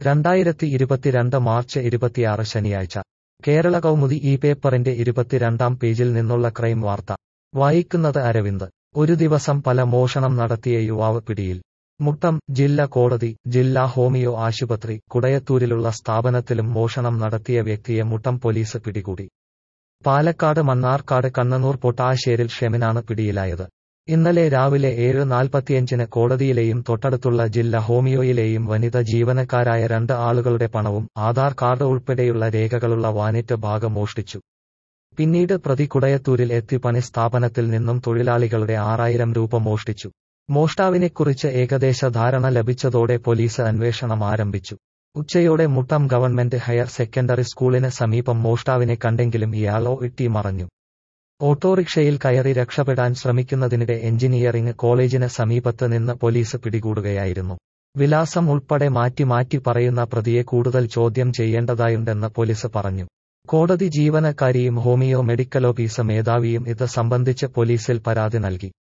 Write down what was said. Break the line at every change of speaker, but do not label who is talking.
രണ്ടായിരത്തി ഇരുപത്തിരണ്ട് മാർച്ച് ഇരുപത്തിയാറ് ശനിയാഴ്ച കേരള കൗമുദി ഈ പേപ്പറിന്റെ ഇരുപത്തിരണ്ടാം പേജിൽ നിന്നുള്ള ക്രൈം വാർത്ത വായിക്കുന്നത് അരവിന്ദ് ഒരു ദിവസം പല മോഷണം നടത്തിയ യുവാവ് പിടിയിൽ മുട്ടം ജില്ലാ കോടതി ജില്ലാ ഹോമിയോ ആശുപത്രി കുടയത്തൂരിലുള്ള സ്ഥാപനത്തിലും മോഷണം നടത്തിയ വ്യക്തിയെ മുട്ടം പോലീസ് പിടികൂടി പാലക്കാട് മണ്ണാർക്കാട് കണ്ണനൂർ പൊട്ടാശ്ശേരിൽ ഷെമിനാണ് പിടിയിലായത് ഇന്നലെ രാവിലെ ഏഴ് നാൽപ്പത്തിയഞ്ചിന് കോടതിയിലെയും തൊട്ടടുത്തുള്ള ജില്ലാ ഹോമിയോയിലെയും വനിത ജീവനക്കാരായ രണ്ട് ആളുകളുടെ പണവും ആധാർ കാർഡ് ഉൾപ്പെടെയുള്ള രേഖകളുള്ള വാനിറ്റ് ഭാഗം മോഷ്ടിച്ചു പിന്നീട് പ്രതി കുടയത്തൂരിൽ എത്തി പണി സ്ഥാപനത്തിൽ നിന്നും തൊഴിലാളികളുടെ ആറായിരം രൂപ മോഷ്ടിച്ചു മോഷ്ടാവിനെക്കുറിച്ച് ഏകദേശ ധാരണ ലഭിച്ചതോടെ പോലീസ് അന്വേഷണം ആരംഭിച്ചു ഉച്ചയോടെ മുട്ടം ഗവൺമെന്റ് ഹയർ സെക്കൻഡറി സ്കൂളിന് സമീപം മോഷ്ടാവിനെ കണ്ടെങ്കിലും ഇയാളോ ഇട്ടി മറഞ്ഞു ഓട്ടോറിക്ഷയിൽ കയറി രക്ഷപ്പെടാൻ ശ്രമിക്കുന്നതിനിടെ എഞ്ചിനീയറിംഗ് കോളേജിന് സമീപത്ത് നിന്ന് പോലീസ് പിടികൂടുകയായിരുന്നു വിലാസം ഉൾപ്പെടെ മാറ്റി മാറ്റി പറയുന്ന പ്രതിയെ കൂടുതൽ ചോദ്യം ചെയ്യേണ്ടതായുണ്ടെന്ന് പോലീസ് പറഞ്ഞു കോടതി ജീവനക്കാരിയും ഹോമിയോ മെഡിക്കൽ ഓഫീസ് മേധാവിയും ഇത് സംബന്ധിച്ച് പോലീസിൽ പരാതി നൽകി